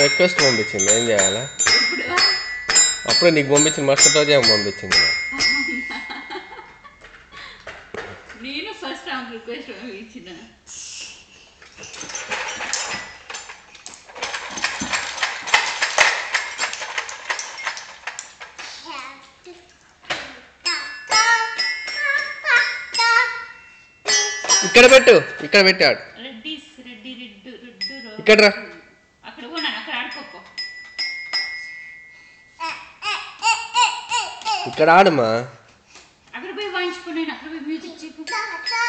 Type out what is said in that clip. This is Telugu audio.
రిక్వెస్ట్ పంపించింది ఏం చేయాలా ఇప్పుడు అప్పుడే నీకు పంపించింది మరుసటి రోజే ఆమె పంపించింది నాకు. నేను ఫస్ట్ ఆమె రిక్వెస్ట్ ఇచ్చిన ఇక్కడ పెట్టు ఇక్కడ పెట్టాడు రెడ్డి రెడ్డి రెడ్డు రెడ్డు రో- ఇక్కడ రా అక్కడ కొన్నాను అక్కడ ఆడుకోపో ఇక్కడ ఆడమా అక్కడ పోయి వాయించుకో నేను అక్కడ పోయి మ్యూజిక్ చెప్పు